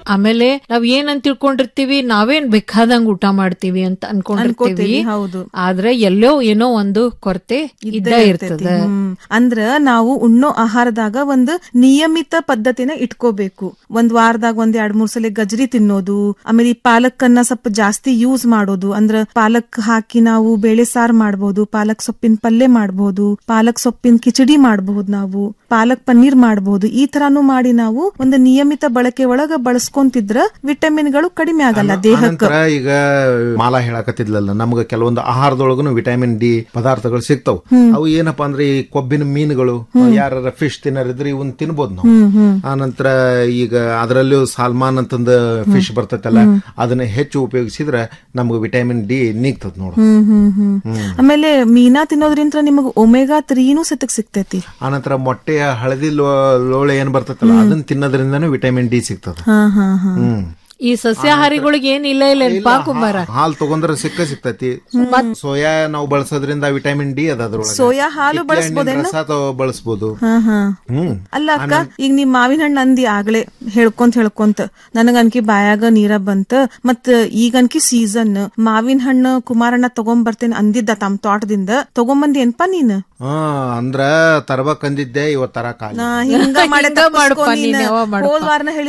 ಆಮೇಲೆ ನಾವ್ ಏನಂತ ತಿಳ್ಕೊಂಡಿರ್ತೀವಿ ನಾವೇನ್ ಬೇಕಾದಂಗ್ ಊಟ ಮಾಡ್ತೀವಿ ಅಂತ ಅನ್ಕೊಂಡಿರ್ತೀವಿ ಅನ್ಕೋತೀವಿ, ಹೌದು. ಆದ್ರೆ ಎಲ್ಲೋ ಏನೋ ಒಂದು ಕೊರತೆ ಇದ್ದ ಇರ್ತದ ಹ್ಮ್. ಅಂದ್ರ ನಾವು ಉಣ್ಣೋ ಆಹಾರದಾಗ ಒಂದು ನಿಯಮಿತ ಪದ್ಧತಿನ ಇಟ್ಕೋಬೇಕು ಒಂದ್ ವಾರದಾಗ ಒಂದ್ ಎರಡ್ ಮೂರ್ ಸಲ ಗಜ್ರಿ ತಿನ್ನೋದು ಆಮೇಲೆ ಈ ಪಾಲಕನ್ನ ಸ್ವಲ್ಪ ಜಾಸ್ತಿ ಯೂಸ್ ಮಾಡೋದು ಅಂದ್ರ ಪಾಲಕ್ ಹಾಕಿ ನಾವು ಬೇಳೆ ಸಾರ್ ಮಾಡ್ಬೋದು ಪಾಲಕ್ ಸೊಪ್ಪಿನ ಪಲ್ಯ ಮಾಡ್ಬೋದು ಪಾಲಕ್ ಸೊಪ್ಪಿನ ಕಿಚಡಿ ಮಾಡಬಹುದು ನಾವು ಪಾಲಕ್ ಪನ್ನೀರ್ ಮಾಡಬಹುದು ಈ ತರಾನು ಮಾಡಿ ನಾವು ಒಂದು ನಿಯಮಿತ ಬಳಕೆ ಒಳಗ ಬಳಸ್ಕೊಂತಿದ್ರ ವಿಟಮಿನ್ಗಳು ಕಡಿಮೆ ಆಗಲ್ಲ ದೇಹಕ್ಕೆ ಆನಂತರ ಈಗ ಮಾಲಾ ಹೇಳಕತ್ತಿದ್ಲಲ್ಲ ನಮ್ಗ ಕೆಲವೊಂದು ಆಹಾರದೊಳಗನು ವಿಟಮಿನ್ ಡಿ ಪದಾರ್ಥಗಳು ಸಿಗ್ತಾವ್ ಅವು ಏನಪ್ಪಾ ಅಂದ್ರೆ ಈ ಕೊಬ್ಬಿನ ಮೀನುಗಳು ಯಾರ ಫಿಶ್ ತಿನ್ನರಿದ್ರೆ ಇವನ್ ತಿನ್ಬೋದು ನಾವು ಆನಂತರ ಈಗ ಅದರಲ್ಲೂ ಸಾಲ್ಮಾನ್ ಅಂತಂದ ಫಿಶ್ ಬರ್ತೈತಲ್ಲ ಅದನ್ನ ಹೆಚ್ಚು ಉಪಯೋಗಿಸಿದ್ರೆ ನಮ್ಗೆ ವಿಟಮಿನ್ ಡಿ ನೀಗ್ತದ ನೋಡು ಹ್ಮ್ ಹ್ಮ್ ಹ್ಮ್ ಆಮೇಲೆ ಮೀನಾ ತಿನ್ನೋದ್ರಿಂದ ನಿಮಗ್ ಒಮೆಗಾ ತ್ರೀನು ಸತಕ್ ಸಿಗ್ತೈತಿ ಆನಂತರ ಮೊಟ್ಟೆಯ ಹಳದಿ ಲೋ- ಲೋಳೆ ಏನ್ ಬರ್ತೈತಲ್ಲ ಅದನ್ನ ತಿನ್ನೋದ್ರಿಂದನೂ ವಿಟಮಿನ್ ಡಿ ಸಿಗ್ತದ ಹಾ ಹಾ ಹಾ ಹ್ಮ್ ಈ ಸಸ್ಯಾಹಾರಿಗಳಿಗೆ ಏನ್ ಇಲ್ಲ ಇಲ್ಲ ಪಾ ಕುಂಬಾರ ಹಾಲ್ ತಗೊಂಡ್ರೆ ಸಿಕ್ಕ ಸಿಗ್ತೈತಿ ಸೋಯಾ ನಾವು ಬಳಸೋದ್ರಿಂದ ವಿಟಮಿನ್ ಡಿ ಅದ ಅದ್ರೊಳಗೆ ಸೋಯಾ ಹಾಲು ಕಿತ್ತಳೆ ಹಣ್ಣಿನ ರಸ ತಗೋ- ಬಳಸ್ಬೋದು ಹಾ ಹಾ ಹ್ಮ್ ಅಲ್ಲ ಅಕ್ಕ ಈಗ ನೀ ಮಾವಿನ ಹಣ್ಣು ಅಂದಿ ಆಗ್ಲೇ ಹೇಳ್ಕೊಂತ ಹೇಳ್ಕೊಂತ ನನಗ ಅನ್ಕಿ ಬಾಯಾಗ ನೀರ ಬಂತ ಮತ್ ಈಗ ಅನ್ಕಿ ಸೀಸನ್ ಮಾವಿನ ಹಣ್ಣು ಕುಮಾರಣ್ಣ ತಗೊಂಡ್ ಬರ್ತೇನೆ ಅಂದಿದ್ದ ತಮ್ಮ ತೋಟದಿಂದ ತಗೊಂಬಂದಿ ಏನ್ಪಾ ನೀನ್ ಹಾ ಅಂದ್ರ ತರ್ಬೇಕಂದಿದ್ದೆ ಇವತ್ ತರಕಾಲ ನಾ ಹಿಂಗ ಮಾಡಿ ಹಿಂಗ ಮಾಡಪ್ಪ ನೀನ್ ಯಾವಾಗ ಮಾಡಪ್ಪ. ಹೋದ್ ವಾರನ